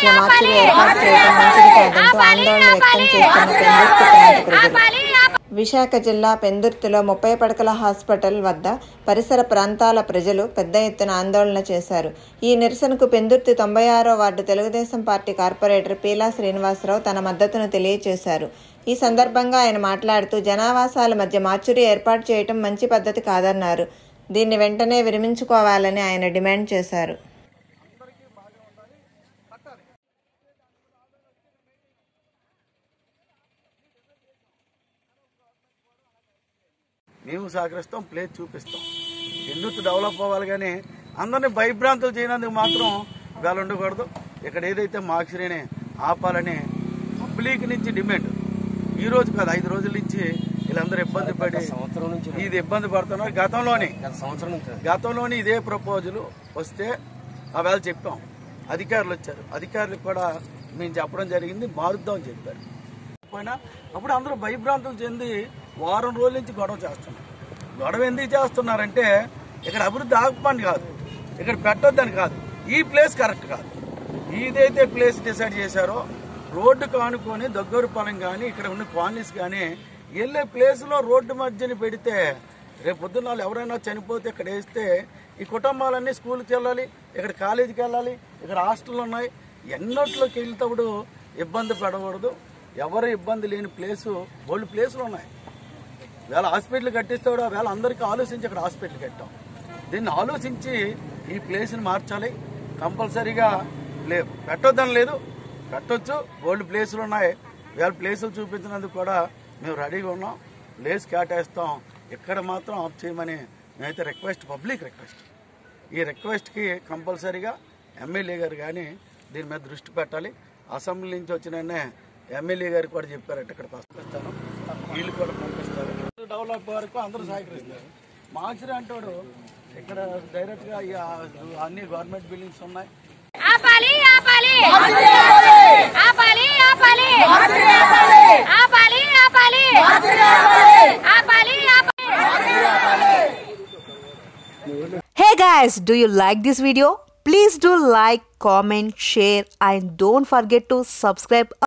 మధ్య మార్చులు ఏర్పాటు చేయడం మంచిది కాదంటూ ఆందోళన వ్యక్తం చేస్తున్న పెందుర్తి ప్రాంత ప్రజలు విశాఖ జిల్లా పెందుర్తిలో ముప్పై పడకల హాస్పిటల్ వద్ద పరిసర ప్రాంతాల ప్రజలు పెద్ద ఎత్తున ఆందోళన చేశారు ఈ నిరసనకు పెందుర్తి తొంభై ఆరో ward Telugu Desam party corporator Peela Srinivasa Rao తన మద్దతును తెలియజేశారు ఈ సందర్భంగా ఆయన మాట్లాడుతూ జనావాసాల మధ్య మార్చురీ ఏర్పాటు చేయటం మంచి పద్ధతి కాదన్నారు దీన్ని వెంటనే విరమించుకోవాలని ఆయన డిమాండ్ చేశారు మేము సహకరిస్తాం ప్లేస్ చూపిస్తాం ఎందుకు డెవలప్ అవ్వాలి కానీ అందరినీ భయభ్రాంతులు చేయనందుకు మాత్రం వేళ ఉండకూడదు ఇక్కడ ఏదైతే మాక్సిరీని ఆపాలని పబ్లిక్ నుంచి డిమాండ్ ఈ రోజు కాదు ఐదు రోజుల నుంచి వీళ్ళందరూ ఇబ్బంది పడి ఇది ఇబ్బంది పడుతున్నారు గతంలోని గతంలోని ఇదే ప్రపోజల్ వస్తే ఆ వేళ చెప్పాం అధికారులు వచ్చారు అధికారులకు కూడా మేము చెప్పడం జరిగింది మారుద్దామని చెప్పారు పోయినా అప్పుడు అందరూ భయభ్రాంతులు చెంది వారం రోజుల నుంచి గొడవ చేస్తున్నారు గొడవ ఎందుకు చేస్తున్నారంటే ఇక్కడ అభివృద్ధి ఆగపని కాదు ఇక్కడ పెట్టొద్దని కాదు ఈ ప్లేస్ కరెక్ట్ కాదు ఇదైతే ప్లేస్ డిసైడ్ చేశారో రోడ్డు కానుకొని దగ్గరపాలెం కానీ ఇక్కడ ఉన్న కాలనీస్ కానీ వెళ్ళే ప్లేస్లో రోడ్డు మధ్యని పెడితే రేపు పొద్దున్న వాళ్ళు ఎవరైనా చనిపోతే ఇక్కడ వేస్తే ఈ కుటుంబాలన్నీ స్కూల్కి వెళ్ళాలి ఇక్కడ కాలేజీకి వెళ్ళాలి ఇక్కడ హాస్టల్ ఉన్నాయి ఎన్నోట్లోకి వెళ్తేప్పుడు ఇబ్బంది పడకూడదు ఎవరు ఇబ్బంది లేని ప్లేసు బోల్డ్ ప్లేసులు ఉన్నాయి వేళ హాస్పిటల్ కట్టిస్తే కూడా వేళ అందరికీ ఆలోచించి ఇక్కడ హాస్పిటల్ కట్టాం దీన్ని ఆలోచించి ఈ ప్లేస్ని మార్చాలి కంపల్సరీగా లే పెట్టొద్దని లేదు పెట్టొచ్చు బోల్డ్ ప్లేసులు ఉన్నాయి వేళ ప్లేసులు చూపించినందుకు కూడా మేము రెడీగా ఉన్నాం ప్లేస్ కేటాయిస్తాం ఇక్కడ మాత్రం ఆఫ్ చేయమని మేమైతే రిక్వెస్ట్ పబ్లిక్ రిక్వెస్ట్ ఈ రిక్వెస్ట్కి కంపల్సరీగా ఎమ్మెల్యే గారు కానీ దీని మీద దృష్టి పెట్టాలి అసెంబ్లీ నుంచి వచ్చిన ఎమ్మెల్యే గారు కూడా చెప్పారట ఇక్కడికి వస్తాను వీళ్ళు కూడా పంపిస్తారు డెవలప్ వరకు అందరూ సహకరిస్తారు మాక్సిరి అంటాడు ఇక్కడ డైరెక్ట్గా ఈ ఆ- అన్ని గవర్నమెంట్ బిల్డింగ్స్ ఉన్నాయి ఆపాలి ఆపాలి ఆపాలి ఆపాలి ఆపాలి ఆపాలి ఆపాలి Hey guys, do you like this video? Please do like, comment, share and don't forget to subscribe